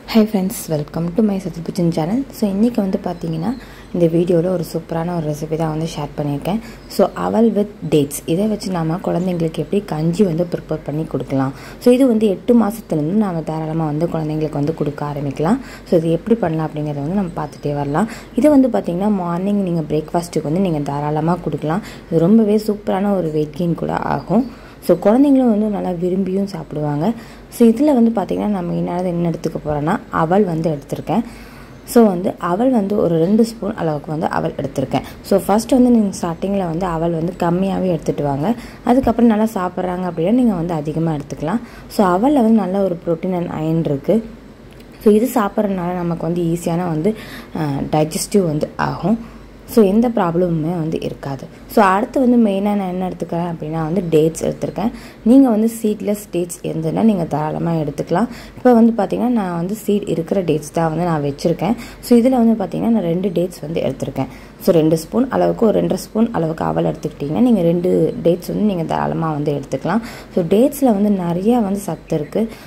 high friends welcome to my Satbhujan channel so இன்றைக்கி வந்து பார்த்தீங்கன்னா இந்த வீடியோவில் ஒரு சூப்பரான ஒரு ரெசிபி தான் வந்து ஷேர் பண்ணியிருக்கேன் ஸோ அவல் வித் டேட்ஸ் இதை வச்சு நாம் குழந்தைங்களுக்கு எப்படி கஞ்சி வந்து ப்ரிப்பேர் பண்ணி கொடுக்கலாம் ஸோ இது வந்து எட்டு மாதத்துலேருந்து நாம் தாராளமாக வந்து குழந்தைங்களுக்கு வந்து கொடுக்க ஆரம்பிக்கலாம் ஸோ இது எப்படி பண்ணலாம் அப்படிங்கிறத வந்து நம்ம பார்த்துட்டே வரலாம் இது வந்து பார்த்திங்கன்னா மார்னிங் நீங்கள் பிரேக்ஃபாஸ்ட்டுக்கு வந்து நீங்கள் தாராளமாக கொடுக்கலாம் இது ரொம்பவே சூப்பரான ஒரு வெயிட் கெயின் கூட ஆகும் ஸோ குழந்தைங்களும் வந்து நல்லா விரும்பியும் சாப்பிடுவாங்க ஸோ இதில் வந்து பார்த்திங்கன்னா நம்ம என்னது என்ன எடுத்துக்க போகிறோன்னா அவல் வந்து எடுத்திருக்கேன் ஸோ வந்து அவல் வந்து ஒரு ரெண்டு ஸ்பூன் அளவுக்கு வந்து அவல் எடுத்திருக்கேன் ஸோ ஃபஸ்ட்டு வந்து நீங்கள் ஸ்டார்டிங்கில் வந்து அவல் வந்து கம்மியாகவே எடுத்துகிட்டு வாங்க அதுக்கப்புறம் நல்லா சாப்பிட்றாங்க அப்படின்னா நீங்கள் வந்து அதிகமாக எடுத்துக்கலாம் ஸோ அவலில் வந்து நல்ல ஒரு ப்ரோட்டீன் அண்ட் அயன் இருக்குது ஸோ இது சாப்பிட்றதுனால நமக்கு வந்து ஈஸியான வந்து டைஜஸ்டிவ் வந்து ஆகும் ஸோ எந்த ப்ராப்ளமுமே வந்து இருக்காது ஸோ அடுத்து வந்து மெயினாக நான் என்ன எடுத்துக்கிறேன் அப்படின்னா வந்து டேட்ஸ் எடுத்திருக்கேன் நீங்கள் வந்து சீட்லெஸ் டேட்ஸ் இருந்ததுன்னா நீங்கள் தாராளமாக எடுத்துக்கலாம் இப்போ வந்து பார்த்திங்கன்னா நான் வந்து சீட் இருக்கிற டேட்ஸ் தான் வந்து நான் வச்சுருக்கேன் ஸோ இதில் வந்து பார்த்திங்கன்னா நான் ரெண்டு டேட்ஸ் வந்து எடுத்திருக்கேன் ஸோ ரெண்டு ஸ்பூன் அளவுக்கு ஒரு ரெண்டரை ஸ்பூன் அளவுக்கு அவல் எடுத்துக்கிட்டிங்கன்னா நீங்கள் ரெண்டு டேட்ஸ் வந்து நீங்கள் தாராளமாக வந்து எடுத்துக்கலாம் ஸோ டேட்ஸில் வந்து நிறையா வந்து சத்து இருக்குது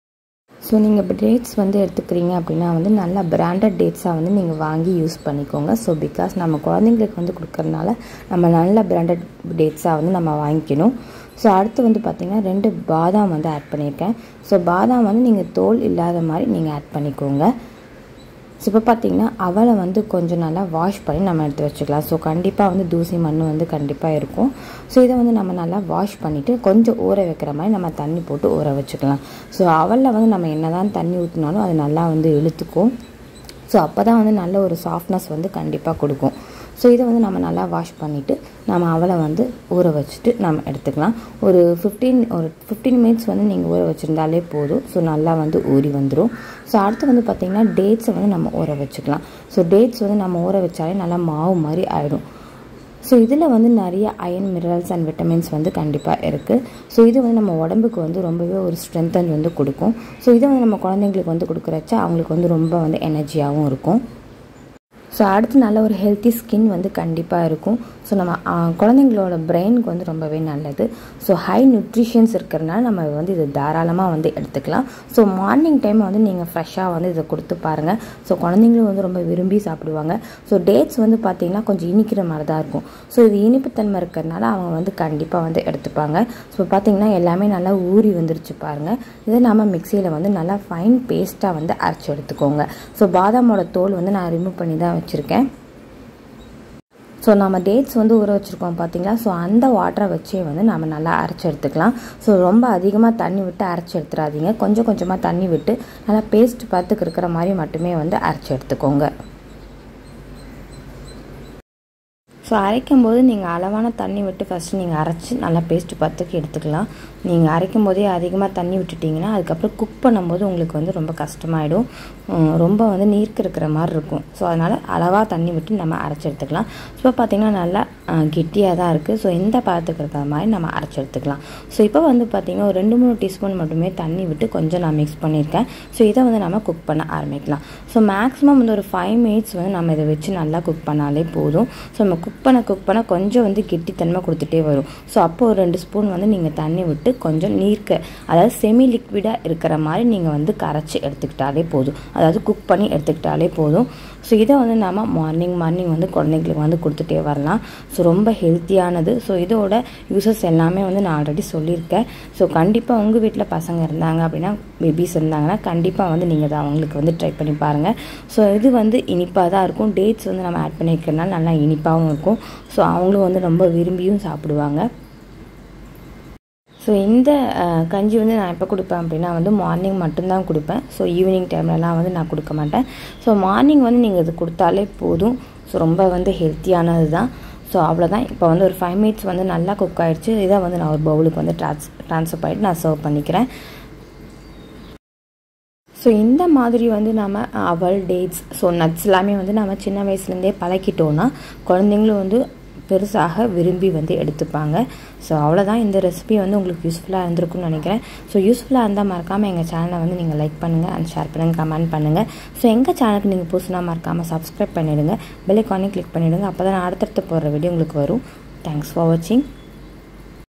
ஸோ நீங்கள் இப்போ டேட்ஸ் வந்து எடுத்துக்கிறீங்க அப்படின்னா வந்து நல்லா பிராண்டட் டேட்ஸாக வந்து நீங்கள் வாங்கி யூஸ் பண்ணிக்கோங்க ஸோ பிகாஸ் நம்ம குழந்தைங்களுக்கு வந்து கொடுக்கறனால நம்ம நல்ல பிராண்டட் டேட்ஸாக வந்து நம்ம வாங்கிக்கணும் ஸோ அடுத்து வந்து பார்த்திங்கன்னா ரெண்டு பாதாம் வந்து ஆட் பண்ணியிருக்கேன் ஸோ பாதாம் வந்து நீங்கள் தோல் இல்லாத மாதிரி நீங்கள் ஆட் பண்ணிக்கோங்க ஸோ இப்போ பார்த்தீங்கன்னா அவளை வந்து கொஞ்சம் நல்லா வாஷ் பண்ணி நம்ம எடுத்து வச்சுக்கலாம் ஸோ கண்டிப்பாக வந்து தூசி மண் வந்து கண்டிப்பாக இருக்கும் ஸோ இதை வந்து நம்ம நல்லா வாஷ் பண்ணிவிட்டு கொஞ்சம் ஊற வைக்கிற மாதிரி நம்ம தண்ணி போட்டு ஊற வச்சுக்கலாம் ஸோ அவளில் வந்து நம்ம என்ன தான் தண்ணி ஊற்றினாலும் அது நல்லா வந்து இழுத்துக்கும் ஸோ அப்போ தான் வந்து நல்ல ஒரு சாஃப்ட்னஸ் வந்து கண்டிப்பாக கொடுக்கும் ஸோ இதை வந்து நம்ம நல்லா வாஷ் பண்ணிவிட்டு நம்ம அவளை வந்து ஊற வச்சுட்டு நம்ம எடுத்துக்கலாம் ஒரு ஃபிஃப்டீன் ஒரு ஃபிஃப்டீன் மினிட்ஸ் வந்து நீங்கள் ஊற வச்சுருந்தாலே போதும் ஸோ நல்லா வந்து ஊறி வந்துடும் ஸோ அடுத்து வந்து பார்த்திங்கன்னா டேட்ஸை வந்து நம்ம ஊற வச்சுக்கலாம் ஸோ டேட்ஸ் வந்து நம்ம ஊற வச்சாலே நல்லா மாவு மாதிரி ஆகிடும் ஸோ இதில் வந்து நிறைய அயன் மினரல்ஸ் அண்ட் விட்டமின்ஸ் வந்து கண்டிப்பாக இருக்குது ஸோ இது வந்து நம்ம உடம்புக்கு வந்து ரொம்பவே ஒரு ஸ்ட்ரென்த்தன் வந்து கொடுக்கும் ஸோ இதை வந்து நம்ம குழந்தைங்களுக்கு வந்து கொடுக்குறச்ச அவங்களுக்கு வந்து ரொம்ப வந்து எனர்ஜியாகவும் இருக்கும் ஸோ அடுத்து நல்ல ஒரு ஹெல்த்தி ஸ்கின் வந்து கண்டிப்பாக இருக்கும் ஸோ நம்ம குழந்தைங்களோட பிரெயினுக்கு வந்து ரொம்பவே நல்லது ஸோ ஹை நியூட்ரிஷன்ஸ் இருக்கிறனால நம்ம வந்து இது தாராளமாக வந்து எடுத்துக்கலாம் ஸோ மார்னிங் டைம் வந்து நீங்கள் ஃப்ரெஷ்ஷாக வந்து இதை கொடுத்து பாருங்கள் ஸோ குழந்தைங்களும் வந்து ரொம்ப விரும்பி சாப்பிடுவாங்க ஸோ டேட்ஸ் வந்து பார்த்திங்கன்னா கொஞ்சம் இனிக்கிற மாதிரி தான் இருக்கும் ஸோ இது இனிப்புத்தன்மை இருக்கிறனால அவங்க வந்து கண்டிப்பாக வந்து எடுத்துப்பாங்க ஸோ பார்த்திங்கன்னா எல்லாமே நல்லா ஊறி வந்துருச்சு பாருங்கள் இதை நம்ம மிக்சியில் வந்து நல்லா ஃபைன் பேஸ்ட்டாக வந்து அரைச்சி எடுத்துக்கோங்க ஸோ பாதாமோட தோல் வந்து நான் ரிமூவ் பண்ணி தான் வச்சுருக்கேன் ஸோ நம்ம டேட்ஸ் வந்து ஊற வச்சுருக்கோம் பார்த்தீங்களா ஸோ அந்த வாட்டரை வச்சே வந்து நம்ம நல்லா அரைச்சி எடுத்துக்கலாம் ஸோ ரொம்ப அதிகமாக தண்ணி விட்டு அரைச்சி எடுத்துடாதீங்க கொஞ்சம் கொஞ்சமாக தண்ணி விட்டு நல்லா பேஸ்ட் பார்த்துக்கு இருக்கிற மாதிரி மட்டுமே வந்து அரைச்சி எடுத்துக்கோங்க ஸோ அரைக்கும் போது நீங்கள் அளவான தண்ணி விட்டு ஃபஸ்ட்டு நீங்கள் அரைச்சி நல்லா பேஸ்ட்டு பத்துக்கு எடுத்துக்கலாம் நீங்கள் அரைக்கும் போதே அதிகமாக தண்ணி விட்டுட்டிங்கன்னா அதுக்கப்புறம் குக் பண்ணும்போது உங்களுக்கு வந்து ரொம்ப கஷ்டமாயிடும் ரொம்ப வந்து நீர்க்கு இருக்கிற மாதிரி இருக்கும் ஸோ அதனால் அளவாக தண்ணி விட்டு நம்ம அரைச்சி எடுத்துக்கலாம் ஸோ பார்த்திங்கன்னா நல்லா கெட்டியாக தான் இருக்குது ஸோ இந்த பழத்துக்கு இருக்கிற மாதிரி நம்ம அரைச்சி எடுத்துக்கலாம் ஸோ இப்போ வந்து பார்த்திங்கன்னா ஒரு ரெண்டு மூணு டீஸ்பூன் மட்டுமே தண்ணி விட்டு கொஞ்சம் நான் மிக்ஸ் பண்ணியிருக்கேன் ஸோ இதை வந்து நம்ம குக் பண்ண ஆரம்பிக்கலாம் ஸோ மேக்ஸிமம் வந்து ஒரு ஃபைவ் மினிட்ஸ் வந்து நம்ம இதை வச்சு நல்லா குக் பண்ணாலே போதும் ஸோ நம்ம குக் பண்ண குக் பண்ண கொஞ்சம் வந்து கெட்டித்தன்மை கொடுத்துட்டே வரும் ஸோ அப்போ ஒரு ரெண்டு ஸ்பூன் வந்து நீங்கள் தண்ணி விட்டு கொஞ்சம் நீர்க்க அதாவது செமி லிக்விடாக இருக்கிற மாதிரி நீங்கள் வந்து கரைச்சி எடுத்துக்கிட்டாலே போதும் அதாவது குக் பண்ணி எடுத்துக்கிட்டாலே போதும் ஸோ இதை வந்து நம்ம மார்னிங் மார்னிங் வந்து குழந்தைங்களுக்கு வந்து கொடுத்துட்டே வரலாம் ஸோ ரொம்ப ஹெல்த்தியானது ஸோ இதோட யூசஸ் எல்லாமே வந்து நான் ஆல்ரெடி சொல்லியிருக்கேன் ஸோ கண்டிப்பாக உங்கள் வீட்டில் பசங்க இருந்தாங்க அப்படின்னா பேபிஸ் இருந்தாங்கன்னா கண்டிப்பாக வந்து நீங்கள் அதை அவங்களுக்கு வந்து ட்ரை பண்ணி பாருங்கள் ஸோ இது வந்து இனிப்பாக தான் இருக்கும் டேட்ஸ் வந்து நம்ம ஆட் பண்ணிக்கிறதுனால நல்லா இனிப்பாகவும் இருக்கும் ஸோ அவங்களும் வந்து ரொம்ப விரும்பியும் சாப்பிடுவாங்க ஸோ இந்த கஞ்சி வந்து நான் எப்போ கொடுப்பேன் அப்படின்னா வந்து மார்னிங் மட்டும்தான் கொடுப்பேன் ஸோ ஈவினிங் டைம்லலாம் வந்து நான் கொடுக்க மாட்டேன் ஸோ மார்னிங் வந்து நீங்கள் இது கொடுத்தாலே போதும் ஸோ ரொம்ப வந்து ஹெல்த்தியானது தான் ஸோ அவ்வளோதான் இப்போ வந்து ஒரு ஃபைவ் மினிட்ஸ் வந்து நல்லா குக் ஆகிடுச்சு இதை வந்து நான் ஒரு பவுலுக்கு வந்து ட்ரான்ஸ் ட்ரான்ஸ்ஃபர் பண்ணிவிட்டு நான் சர்வ் பண்ணிக்கிறேன் ஸோ இந்த மாதிரி வந்து நம்ம அவல் டேட்ஸ் ஸோ நட்ஸ் எல்லாமே வந்து நம்ம சின்ன வயசுலேருந்தே பழக்கிட்டோன்னா குழந்தைங்களும் வந்து பெருசாக விரும்பி வந்து எடுத்துப்பாங்க ஸோ அவ்வளோதான் இந்த ரெசிபி வந்து உங்களுக்கு யூஸ்ஃபுல்லாக இருந்திருக்கும்னு நினைக்கிறேன் ஸோ யூஸ்ஃபுல்லாக இருந்தால் மறக்காமல் எங்கள் சேனலை வந்து நீங்கள் லைக் பண்ணுங்கள் அண்ட் ஷேர் பண்ணுங்கள் கமெண்ட் பண்ணுங்கள் ஸோ எங்கள் சேனலுக்கு நீங்கள் புதுசுனா மறக்காமல் சப்ஸ்கிரைப் பண்ணிவிடுங்க பெல்லைக்கானே கிளிக் பண்ணிவிடுங்க அப்போ தான் நான் அடுத்தடுத்து போடுற வீடியோ உங்களுக்கு வரும் தேங்க்ஸ் ஃபார் வாட்சிங்